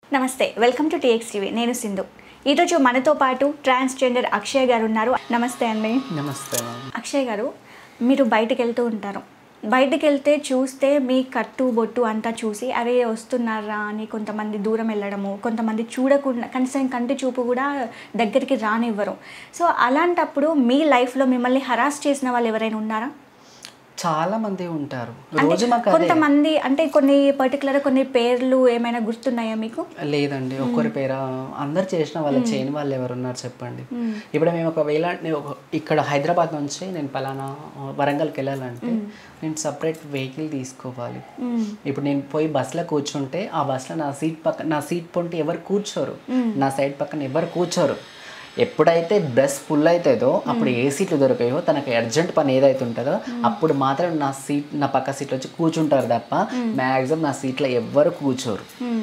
నమస్తే welcome to TX TV నేను సింధు ఈరోజు మనతో పాటు ట్రాన్స్జెండర్ అక్షయ్ గారు ఉన్నారు నమస్తే అండి నమస్తే మ్యామ్ అక్షయ్ గారు మీరు బయటికి వెళ్తూ ఉంటారు బయటికి వెళ్తే చూస్తే మీ కట్టు బొట్టు అంతా చూసి అరే వస్తున్నారా అని కొంతమంది దూరం వెళ్ళడము కొంతమంది చూడకుండా కనీసం కంటి చూపు కూడా దగ్గరికి రానివ్వరు సో అలాంటప్పుడు మీ లైఫ్లో మిమ్మల్ని హరాస్ చేసిన వాళ్ళు ఎవరైనా ఉన్నారా చాలా మంది ఉంటారు అంటే రోజు మాకు అదే కొంతమంది అంటే కొన్ని పర్టికులర్ కొన్ని పేర్లు ఏమైనా గుర్తున్నాయా మీకు లేదండి ఒక్కరి పేర అందరు చేసిన వాళ్ళు చేయని వాళ్ళు ఎవరు ఉన్నారు చెప్పండి ఇప్పుడు మేము ఒకవేళ నేను ఒక ఇక్కడ హైదరాబాద్ నుంచి నేను పలానా ఆ, వరంగల్కి వెళ్ళాలంటే నేను సపరేట్ వెహికల్ తీసుకోవాలి మ్మ్. ఇప్పుడు నేను పోయి బస్సులో కూర్చుంటే ఆ బస్సులో నా సీట్ పక్కన నా సీట్ పొంటి ఎవరు కూర్చోరు నా సైడ్ పక్కన ఎవరు కూర్చోరు ఎప్పుడైతే బస్ ఫుల్ అవుతుందో అప్పుడు ఏ సీట్లు దొరికాయో తనకి అర్జెంట్ పని ఏదైతే ఉంటుందో అప్పుడు మాత్రం నా సీట్ నా పక్క సీట్లో వచ్చి కూర్చుంటారు తప్ప మ్యాక్సిమం నా సీట్లో ఎవ్వరు కూర్చోరు మ్మ్.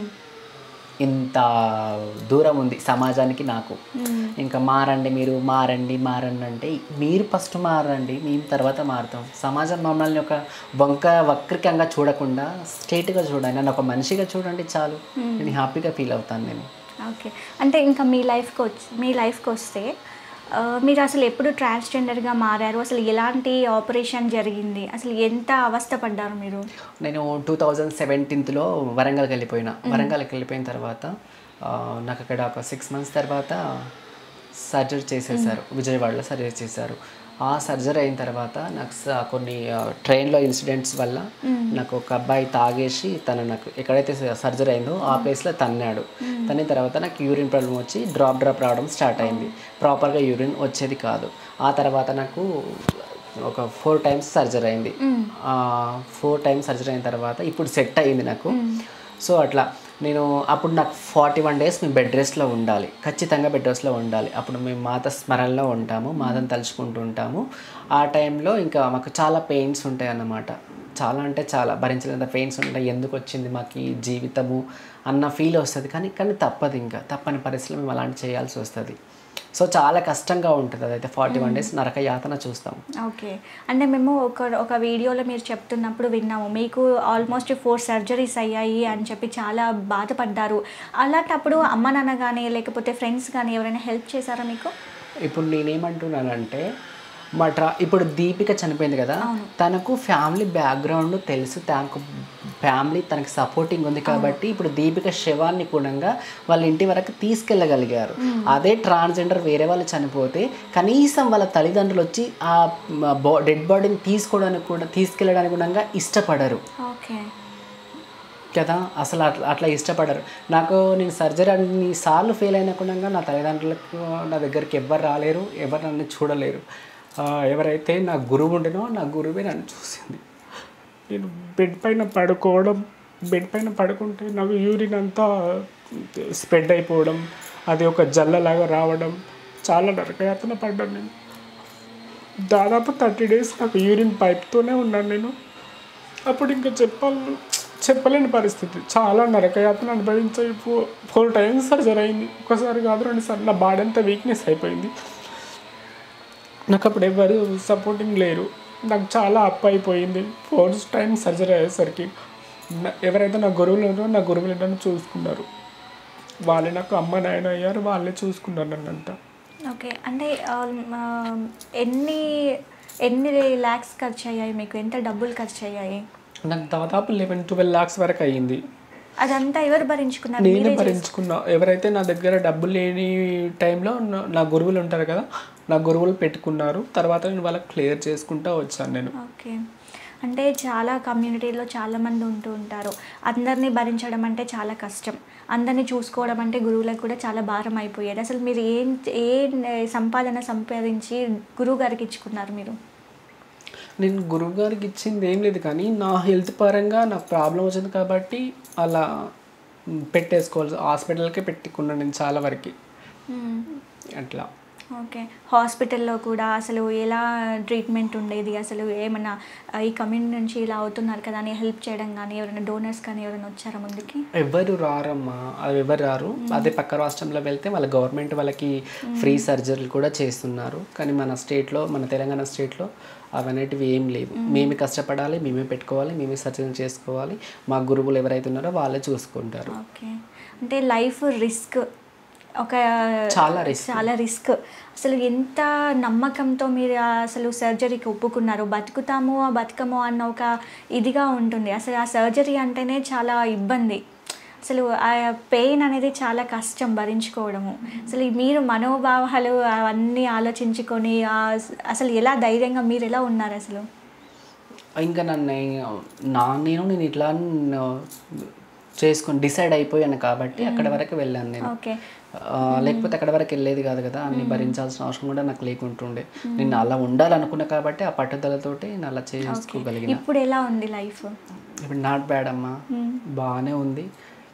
ఇంత దూరం ఉంది సమాజానికి నాకు ఇంకా మారండి మీరు మారండి మారండి అంటే మీరు ఫస్ట్ మారండి మేము తర్వాత మారుతాం సమాజం మమ్మల్ని ఒక వంక వక్రికంగా చూడకుండా స్ట్రేట్గా చూడండి నన్ను ఒక మనిషిగా చూడండి చాలు నేను హ్యాపీగా ఫీల్ అవుతాను నేను ఓకే అంటే ఇంకా మీ లైఫ్కి వచ్చి మీ లైఫ్కి వస్తే ఆ, మీరు అసలు ఎప్పుడు ట్రాన్స్జెండర్గా మారారు అసలు ఎలాంటి ఆపరేషన్ జరిగింది అసలు ఎంత అవస్థ పడ్డారు మీరు నేను టూ థౌజండ్ సెవెంటీన్త్లో వరంగల్కి వెళ్ళిపోయిన వరంగల్కి వెళ్ళిపోయిన తర్వాత ఆ, నాకు అక్కడ ఒక సిక్స్ మంత్స్ తర్వాత సర్జరీ చేసేసారు విజయవాడలో సర్జరీ చేశారు ఆ సర్జరీ అయిన తర్వాత నాకు స- కొన్ని ట్రైన్లో ఇన్సిడెంట్స్ వల్ల నాకు ఒక అబ్బాయి తాగేసి తను నాకు ఎక్కడైతే సర్జరీ అయిందో ఆ ప్లేస్లో తన్నాడు తన్నిన తర్వాత నాకు యూరిన్ ప్రాబ్లం వచ్చి డ్రాప్ డ్రాప్ రావడం స్టార్ట్ అయింది ప్రాపర్గా యూరిన్ వచ్చేది కాదు ఆ తర్వాత నాకు ఒక ఫోర్ టైమ్స్ సర్జరీ అయింది ఫోర్ టైమ్స్ సర్జరీ అయిన తర్వాత ఇప్పుడు సెట్ అయ్యింది నాకు సో అట్లా నేను అప్పుడు నాకు ఫార్టీ వన్ డేస్ మేము బెడ్ రెస్ట్లో ఉండాలి ఖచ్చితంగా బెడ్ రెస్ట్లో ఉండాలి అప్పుడు మేము మాత స్మరణలో ఉంటాము మాతను తలుచుకుంటూ ఉంటాము ఆ టైంలో ఇంకా మాకు చాలా పెయిన్స్ ఉంటాయి అన్నమాట చాలా అంటే చాలా భరించలేనంత పెయిన్స్ ఉంటాయి ఎందుకు వచ్చింది మాకు ఈ జీవితము అన్న ఫీల్ వస్తుంది కానీ కానీ తప్పదు ఇంకా తప్పని పరిస్థితుల్లో మేము అలాంటి చేయాల్సి వస్తుంది సో చాలా కష్టంగా ఉంటుంది అదైతే ఫార్టీ వన్ డేస్ నరక యాతన చూస్తాం ఓకే అంటే మేము ఒక ఒక వీడియోలో మీరు చెప్తున్నప్పుడు విన్నాము మీకు ఆల్మోస్ట్ ఫోర్ సర్జరీస్ అయ్యాయి అని చెప్పి చాలా బాధపడ్డారు అలాంటప్పుడు అమ్మ నాన్న కానీ లేకపోతే ఫ్రెండ్స్ కానీ ఎవరైనా హెల్ప్ చేశారా మీకు ఇప్పుడు నేనేమంటున్నానంటే మా ట్రా ఇప్పుడు దీపిక చనిపోయింది కదా తనకు ఫ్యామిలీ బ్యాక్గ్రౌండ్ తెలుసు తనకు ఫ్యామిలీ తనకి సపోర్టింగ్ ఉంది కాబట్టి ఇప్పుడు దీపిక శవాన్ని కూడా వాళ్ళ ఇంటి వరకు తీసుకెళ్ళగలిగారు అదే ట్రాన్స్జెండర్ వేరే వాళ్ళు చనిపోతే కనీసం వాళ్ళ తల్లిదండ్రులు వచ్చి ఆ డెడ్ బాడీని తీసుకోవడానికి కూడా తీసుకెళ్ళడానికి కూడా ఇష్టపడరు ఓకే కదా అసలు అట్లా అట్లా ఇష్టపడరు నాకు నేను సర్జరీ అన్ని సార్లు ఫెయిల్ అయినా కూడా నా తల్లిదండ్రులకు నా దగ్గరికి ఎవ్వరు రాలేరు ఎవరు నన్ను చూడలేరు ఆ, ఎవరైతే నా గురువు ఉండేనో నా గురువే నన్ను చూసింది నేను బెడ్ పైన పడుకోవడం బెడ్ పైన పడుకుంటే నాకు యూరిన్ అంతా స్ప్రెడ్ అయిపోవడం అది ఒక జల్లలాగా రావడం చాలా నరకయాతన పడ్డాను నేను దాదాపు థర్టీ డేస్ నాకు యూరిన్ పైప్తోనే ఉన్నాను నేను అప్పుడు ఇంకా చెప్పాలి చెప్పలేని పరిస్థితి చాలా నరకయాతన అనుభవించాయి ఫోర్ ఫోర్ టైమ్స్ సర్జరీ అయింది ఒకసారి కాదు రెండు సార్లు నా బాడీ అంతా వీక్నెస్ అయిపోయింది నాకు అప్పుడు ఎవరు సపోర్టింగ్ లేరు నాకు చాలా అప్ అయిపోయింది ఫోర్ టైమ్స్ సర్జరీ అయ్యేసరికి నా- ఎవరైతే నా గురువులు ఉన్నారో నా గురువులు నన్ను చూసుకున్నారు వాళ్ళే నాకు అమ్మ నాయన అయ్యారు వాళ్ళే చూసుకున్నారు నన్ను అంట ఓకే అంటే ఆల్- ఆ, ఎన్ని ఎన్ని ల్యాక్స్ ఖర్చు అయ్యాయి మీకు ఎంత డబ్బులు ఖర్చు అయ్యాయి నాకు దాదాపు లెవెన్ ట్వెల్వ్ లాక్స్ వరకు అయ్యింది అదంతా ఎవరు భరించుకున్నారు నేనే మీరే చేసు- భరించుకున్నా ఎవరైతే నా దగ్గర డబ్బులు లేని టైంలో నా- నా గురువులు ఉంటారు కదా నా గురువులు పెట్టుకున్నారు తర్వాత నేను వాళ్ళకి క్లియర్ చేసుకుంటూ వచ్చాను నేను ఓకే అంటే చాలా కమ్యూనిటీలో చాలా మంది ఉంటూ ఉంటారు అందరినీ భరించడం అంటే చాలా కష్టం అందరినీ చూసుకోవడం అంటే గురువులకు కూడా చాలా భారం అయిపోయేది అసలు మీరు ఏం ఏ సంపాదన సంపాదించి గురువు గారికి ఇచ్చుకున్నారు మీరు నేను గురువు గారికి ఇచ్చింది ఏం లేదు కానీ నా హెల్త్ పరంగా నాకు ప్రాబ్లం వచ్చింది కాబట్టి అలా మ్, పెట్టేసుకోవాలి హాస్పిటల్కే పెట్టుకున్నాను నేను చాలా వరకు అట్లా ఓకే హాస్పిటల్లో కూడా అసలు ఎలా ట్రీట్మెంట్ ఉండేది అసలు ఏమన్నా ఆ, ఈ కమ్యూనిటీ నుంచి ఇలా అవుతున్నారు కదా అని హెల్ప్ చేయడం కానీ ఎవరైనా డోనర్స్ కానీ ఎవరైనా వచ్చారా ముందుకి ఎవరు రారమ్మా అది ఎవరు రారు అదే పక్క రాష్ట్రంలో వెళ్తే వాళ్ళ గవర్నమెంట్ వాళ్ళకి ఫ్రీ సర్జరీలు కూడా చేస్తున్నారు కానీ మన స్టేట్లో మన తెలంగాణ స్టేట్లో అవనేటివి ఏం లేవు మేమే కష్టపడాలి మేమే పెట్టుకోవాలి మేమే సర్జరీ చేసుకోవాలి మా గురువులు ఎవరైతే ఉన్నారో వాళ్ళే చూసుకుంటారు ఓకే అంటే లైఫ్ రిస్క్ ఒక చాలా risk. చాలా రిస్క్ అసలు ఎంత నమ్మకంతో మీరు అసలు సర్జరీకి ఒప్పుకున్నారు బతుకుతామో బతకమో అన్న ఒక ఇదిగా ఉంటుంది అసలు ఆ సర్జరీ అంటేనే చాలా ఇబ్బంది అసలు ఆ పెయిన్ అనేది చాలా కష్టం భరించుకోవడము అసలు ఈ మీరు మనోభావాలు అవన్నీ ఆలోచించుకొని ఆ- అసలు ఎలా ధైర్యంగా మీరు ఎలా ఉన్నారు అసలు ఇంకా నన్ను నా నేను నేను ఇట్లా చేసుకొని డిసైడ్ అయిపోయాను కాబట్టి అక్కడ వరకు వెళ్ళాను నేను ఓకే ఆ, లేకపోతే అక్కడ వరకు వెళ్ళేది కాదు కదా అన్ని భరించాల్సిన అవసరం కూడా నాకు లేకుంటుండే నేను అలా ఉండాలనుకున్నా కాబట్టి ఆ పట్టుదలతోటి నేను అలా చేసుకోగలిగిన ఇప్పుడు ఎలా ఉంది లైఫ్ ఇప్పుడు నాట్ బ్యాడ్ అమ్మా బాగానే ఉంది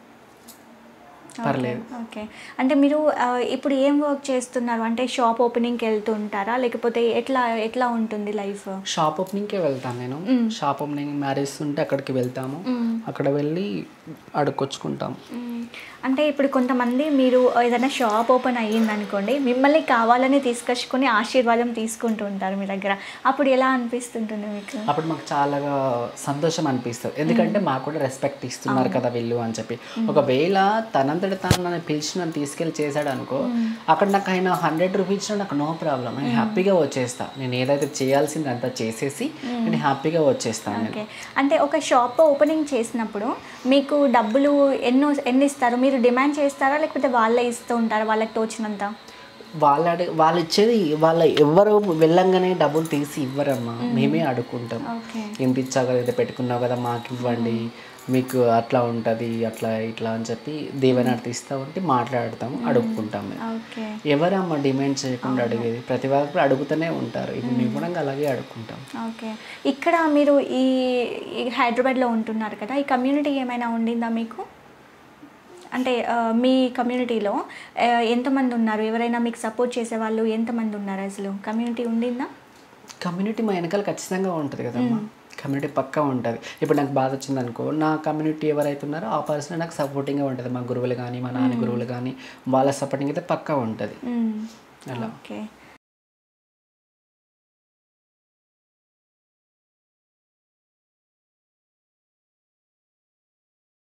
పర్లేదు ఓకే అంటే మీరు ఆ, ఇప్పుడు ఏం వర్క్ చేస్తున్నారు అంటే షాప్ ఓపెనింగ్కి వెళ్తూ ఉంటారా లేకపోతే ఎట్లా ఎట్లా ఉంటుంది లైఫ్ షాప్ ఓపెనింగ్కే వెళ్తాను నేను షాప్ ఓపెనింగ్ మ్యారేజ్ ఉంటే అక్కడికి వెళ్తాము అక్కడ వెళ్ళి అడుక్కొచ్చుకుంటాం అంటే ఇప్పుడు కొంతమంది మీరు ఏదైనా షాప్ ఓపెన్ అయ్యింది అనుకోండి మిమ్మల్ని కావాలని తీసుకొచ్చుకొని ఆశీర్వాదం తీసుకుంటూ ఉంటారు మీ దగ్గర అప్పుడు ఎలా అనిపిస్తుంటుంది మీకు అప్పుడు మాకు చాలా సంతోషం అనిపిస్తుంది ఎందుకంటే మాకు కూడా రెస్పెక్ట్ ఇస్తున్నారు కదా వీళ్ళు అని చెప్పి ఒకవేళ తనంతట తను నన్ను పిలిచి నన్ను తీసుకెళ్ళి చేశాడు అనుకో అక్కడ నాకు ఆయన హండ్రెడ్ రూపీస్ నాకు నో ప్రాబ్లం నేను హ్యాపీగా వచ్చేస్తా నేను ఏదైతే చేయాల్సింది అంతా చేసేసి నేను హ్యాపీగా వచ్చేస్తాను నేను ఓకే అంటే ఒక షాప్ ఓపెనింగ్ చేసినప్పుడు మీకు డబ్బులు ఎన్నో ఎన్ని ఇస్తారు మీరు డిమాండ్ చేస్తారా లేకపోతే వాళ్ళే ఇస్తూ ఉంటారా వాళ్ళకి తోచినంత వాళ్ళ అడి- వాళ్ళు ఇచ్చేది వాళ్ళ ఎవరు వెళ్ళంగానే డబ్బులు తీసి ఇవ్వరమ్మా మేమే అడుక్కుంటాం ఓకే ఇంత ఇచ్చావు కదా ఇది పెట్టుకున్నావు కదా మాకు ఇవ్వండి మీకు అట్లా ఉంటుంది అట్లా ఇట్లా అని చెప్పి దేవనార్థి ఇస్తా ఉంటే మాట్లాడతాము అడుక్కుంటాం మేము ఓకే ఎవరమ్మా డిమాండ్ చేయకుండా అడిగేది ప్రతి ఒక్కరు అడుగుతూనే ఉంటారు ఇప్పుడు మేము కూడా అలాగే అడుక్కుంటాం ఓకే ఇక్కడ మీరు ఈ ఈ హైదరాబాద్లో ఉంటున్నారు కదా ఈ కమ్యూనిటీ ఏమైనా ఉండిందా మీకు అంటే ఆ, మీ కమ్యూనిటీలో ఆ, ఎంతమంది ఉన్నారు ఎవరైనా మీకు సపోర్ట్ చేసే వాళ్ళు ఎంతమంది ఉన్నారు అసలు కమ్యూనిటీ ఉండిందా కమ్యూనిటీ మా వెనకాల ఖచ్చితంగా ఉంటుంది కదమ్మా కమ్యూనిటీ పక్కా ఉంటుంది ఇప్పుడు నాకు బాధ వచ్చింది అనుకో నా కమ్యూనిటీ ఎవరైతే ఉన్నారో ఆ పర్సన్ నాకు సపోర్టింగ్గా ఉంటుంది మా గురువులు కానీ మా నాన్న గురువులు కానీ వాళ్ళ సపోర్టింగ్ అయితే పక్కా ఉంటుంది మ్మ్. అలా ఓకే